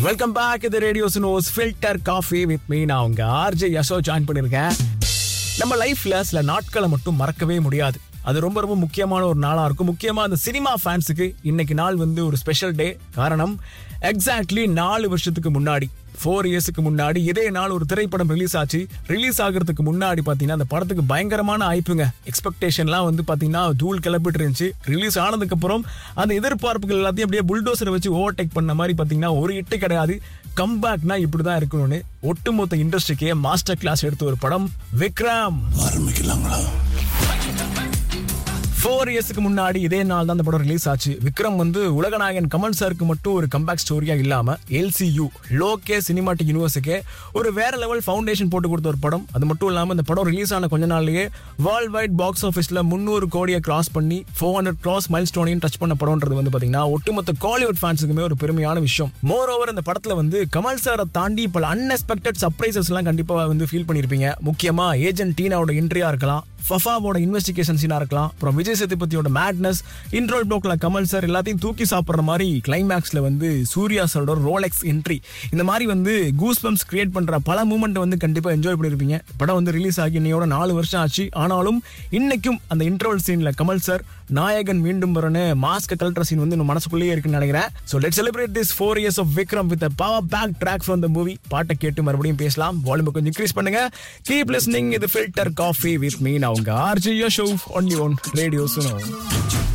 welcome back இது radio Suno filter coffee with me நான் உங்க ஆர்ஜே யசோ ஜாயின் பண்ணிருக்கேன் நம்ம லைஃப்ல சில நாட்களை மட்டும் மறக்கவே முடியாது அது ரொம்ப ரொம்ப முக்கியமான ஒரு நாளா இருக்கும் முக்கியமா அந்த சினிமா ஃபேன்ஸுக்கு இன்னைக்கு நாள் வந்து ஒரு ஸ்பெஷல் டே காரணம் எக்ஸாக்ட்லி நாலு வருஷத்துக்கு முன்னாடி ஃபோர் இயர்ஸ்க்கு முன்னாடி இதே நாள் ஒரு திரைப்படம் ரிலீஸ் ஆச்சு ரிலீஸ் ஆகிறதுக்கு முன்னாடி பாத்தீங்கன்னா அந்த படத்துக்கு பயங்கரமான ஐப்புங்க எக்ஸ்பெக்டேஷன்லாம் வந்து பாத்தீங்கன்னா தூள் கிளப்பிட்டு இருந்துச்சு ரிலீஸ் ஆனதுக்கு அப்புறம் அந்த எதிர்பார்ப்புகள் எல்லாத்தையும் அப்படியே புல்டோசரை வச்சு ஓவர்டேக் பண்ண மாதிரி பாத்தீங்கன்னா ஒரு இட்டு கிடையாது கம்பேக்னா இப்படிதான் இருக்கணும்னு ஒட்டுமொத்த இண்டஸ்ட்ரிக்கே மாஸ்டர் கிளாஸ் எடுத்த ஒரு படம் விக்ரம் ஆரம்பிக்கலாங்களா ஃபோர் இயர்ஸ்க்கு முன்னாடி இதே நாள் தான் அந்த படம் ரிலீஸ் ஆச்சு விக்ரம் வந்து உலகநாயகன் கமல் சாருக்கு மட்டும் ஒரு கம்பேக் ஸ்டோரியா இல்லாம எல்சியூ லோகே சினிமாட்டிக் யூனிவர்ஸுக்கே ஒரு வேற லெவல் ஃபவுண்டேஷன் போட்டு கொடுத்த ஒரு படம் அது மட்டும் இல்லாம இந்த படம் ரிலீஸ் ஆன கொஞ்ச நாள்லயே வேர்ல்ட் வைட் பாக்ஸ் ஆஃபீஸ்ல முந்நூறு கோடியை கிராஸ் பண்ணி ஃபோர் ஹண்ட்ரட் கிராஸ் மைல் ஸ்டோனையும் டச் பண்ண படம்ன்றது வந்து பாத்தீங்கன்னா ஒட்டுமொத்த காலிவுட் ஃபேன்ஸுக்குமே ஒரு பெருமையான விஷயம் மோர் ஓவர் இந்த படத்துல வந்து கமல் சாரை தாண்டி பல அன்எக்ஸ்பெக்டட் சர்ப்ரைசஸ் எல்லாம் கண்டிப்பா வந்து ஃபீல் பண்ணிருப்பீங்க முக்கியமா ஏஜென்ட் டீனாவோட என்ட்ரியா இருக்கலாம் ஃபஃபாவோட இன்வெஸ்டிகேஷன் சீனா இருக்கலாம் அப்புறம் விஜய் சேதுபதியோட மேட்னஸ் இன்ட்ரோல் ப்ளோக்ல கமல் சார் எல்லாத்தையும் தூக்கி சாப்பிட்ற மாதிரி கிளைமேக்ஸ்ல வந்து சூர்யா சாரோட ரோலெக்ஸ் என்ட்ரி இந்த மாதிரி வந்து கூஸ் பம்ப்ஸ் கிரியேட் பண்ற பல மூமெண்ட் வந்து கண்டிப்பா என்ஜாய் பண்ணிருப்பீங்க படம் வந்து ரிலீஸ் ஆகி இன்னையோட நாலு வருஷம் ஆச்சு ஆனாலும் இன்னைக்கும் அந்த இன்ட்ரோல் சீன்ல கமல் சார் நாயகன் மீண்டும் வரனு மாஸ்க் கல்ட்ர சீன் வந்து இன்னும் மனசுக்குள்ளேயே இருக்குன்னு நினைக்கிறேன் so let celebrate this four years of Vikram with power pack track from the movie பாட்டை கேட்டு மறுபடியும் பேசலாம் வால்யூம் கொஞ்சம் இன்க்ரீஸ் பண்ணுங்க கீப் லிஸ்னிங் இது ஃபில்டர் காஃபி வித் மீ நான் உங்க RJ show one you one radio சுனோ